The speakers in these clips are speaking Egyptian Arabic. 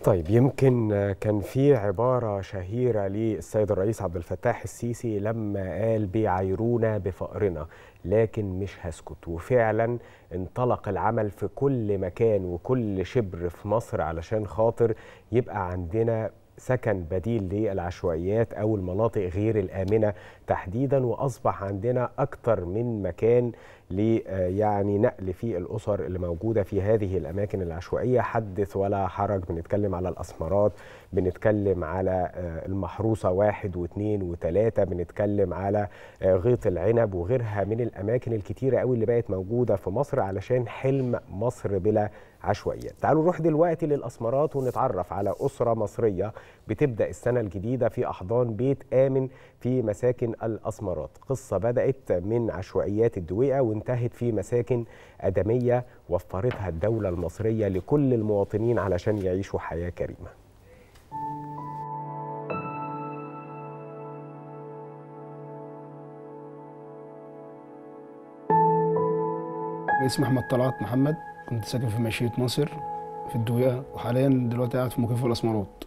طيب يمكن كان في عبارة شهيرة للسيد الرئيس عبد الفتاح السيسي لما قال بيعايرونا بفقرنا لكن مش هسكت وفعلا انطلق العمل في كل مكان وكل شبر في مصر علشان خاطر يبقى عندنا سكن بديل للعشوائيات او المناطق غير الامنه تحديدا واصبح عندنا اكثر من مكان ل يعني نقل في الاسر اللي موجوده في هذه الاماكن العشوائيه حدث ولا حرج بنتكلم على الاسمرات بنتكلم على المحروسه واحد واثنين وثلاثه بنتكلم على غيط العنب وغيرها من الاماكن الكتيره قوي اللي بقت موجوده في مصر علشان حلم مصر بلا عشوائيات تعالوا نروح دلوقتي للأسمرات ونتعرف على أسرة مصرية بتبدأ السنة الجديدة في أحضان بيت آمن في مساكن الأسمرات قصة بدأت من عشوائيات الدويقة وانتهت في مساكن أدمية وفرتها الدولة المصرية لكل المواطنين علشان يعيشوا حياة كريمة اسمي احمد طلعت محمد كنت ساكن في مشية ناصر في الدويقة وحاليا دلوقتي قاعد في مكيف الأسمرات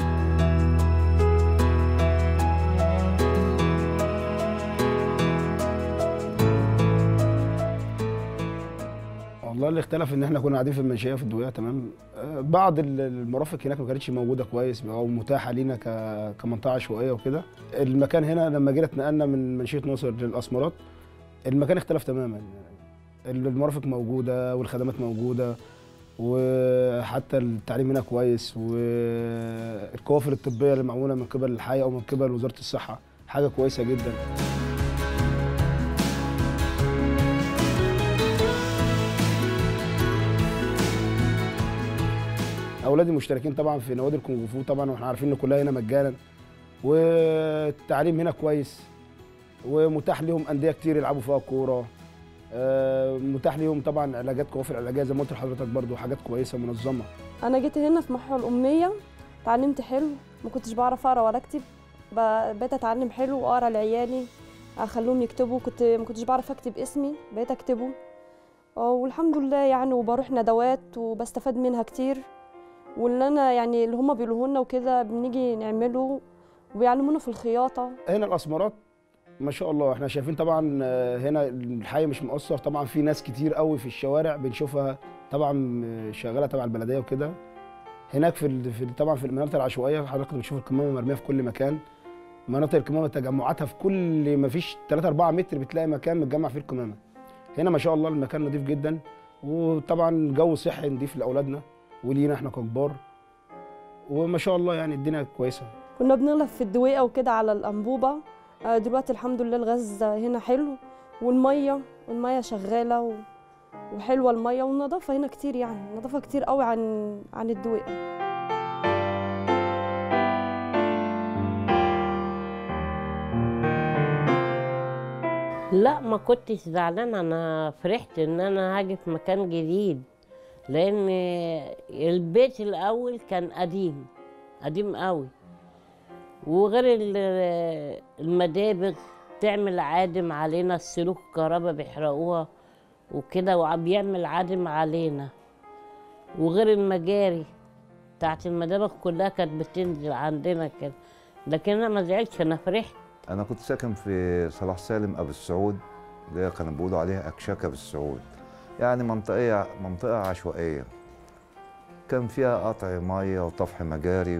والله اللي اختلف ان احنا كنا قاعدين في المنشيه في الدويقه تمام آه، بعض المرافق هناك ما كانتش موجوده كويس او متاحه لينا ك- كمنطقه عشوائيه وكده المكان هنا لما جينا اتنقلنا من منشيه ناصر للاسمرات المكان اختلف تماما المرافق موجوده والخدمات موجوده وحتى التعليم هنا كويس والكوافر الطبيه اللي معموله من قبل الحي او من قبل وزاره الصحه حاجه كويسه جدا اولادي مشتركين طبعا في نوادي الكونغ فو طبعا واحنا عارفين ان كلها هنا مجانا والتعليم هنا كويس ومتاح لهم انديه كتير يلعبوا فيها كوره آه، متاح ليهم طبعا علاجات كوافر علاجيه زي ما قلت لحضرتك برضو حاجات كويسه منظمه انا جيت هنا في محور الاميه اتعلمت حلو ما كنتش بعرف اقرا ولا اكتب ب- بقيت اتعلم حلو واقرا لعيالي اخليهم يكتبوا كنت ما كنتش بعرف اكتب اسمي بقيت اكتبه آه، والحمد لله يعني وبروح ندوات وبستفاد منها كتير واللي انا يعني اللي هم بيقولوه لنا وكده بنيجي نعمله وبيعلمونا في الخياطه هنا الاسمرات ما شاء الله احنا شايفين طبعا آه، هنا الحي مش مقصر طبعا في ناس كتير قوي في الشوارع بنشوفها طبعا آه، شغاله تبع البلديه وكده هناك في ال- في ال- طبعا في المناطق العشوائيه حضرتك بتشوف الكمامه مرميه في كل مكان مناطق الكمامه تجمعاتها في كل ما فيش 3 4 متر بتلاقي مكان متجمع فيه الكمامه هنا ما شاء الله المكان نظيف جدا وطبعا جو صحي نضيف لاولادنا ولينا احنا ككبار وما شاء الله يعني الدنيا كويسه كنا بنغلب في الدويقه وكده على الانبوبه آه، دلوقتي الحمد لله الغاز هنا حلو والميه الميه شغاله و... وحلوه الميه والنظافه هنا كتير يعني نظافه كتير قوي عن عن الدويقه لا ما كنتش زعلانة أنا فرحت إن أنا هاجي في مكان جديد لأن البيت الأول كان قديم قديم قوي وغير ال- المدابغ تعمل عادم علينا السلوك الكهرباء بيحرقوها وكده وبيعمل عادم علينا وغير المجاري بتاعت المدابغ كلها كانت بتنزل عندنا كده لكن أنا ما زعلتش أنا فرحت انا كنت ساكن في صلاح سالم ابو السعود اللي هي كانوا بيقولوا عليها اكشاكه بالسعود يعني منطقه منطقه عشوائيه كان فيها قطع ميه وطفح مجاري و...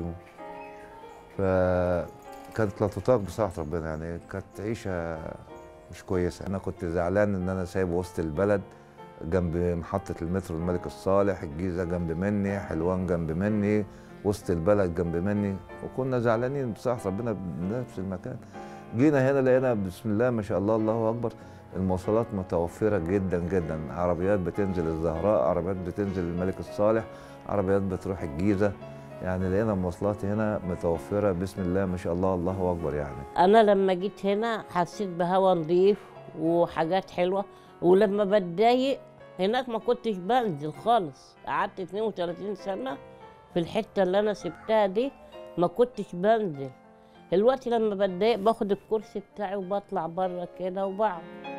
فكانت لا تطاق بصراحه ربنا يعني كانت عيشه مش كويسه انا كنت زعلان ان انا سايب وسط البلد جنب محطه المترو الملك الصالح الجيزه جنب مني حلوان جنب مني وسط البلد جنب مني وكنا زعلانين بصراحه ربنا بنفس المكان جينا هنا لقينا بسم الله ما شاء الله الله اكبر المواصلات متوفره جدا جدا عربيات بتنزل الزهراء عربيات بتنزل الملك الصالح عربيات بتروح الجيزه يعني لقينا المواصلات هنا متوفره بسم الله ما شاء الله الله اكبر يعني انا لما جيت هنا حسيت بهوا نظيف وحاجات حلوه ولما بتضايق هناك ما كنتش بنزل خالص قعدت 32 سنه في الحته اللي انا سبتها دي ما كنتش بنزل دلوقتي لما بتضايق باخد الكرسي بتاعي وبطلع بره كده وبقعد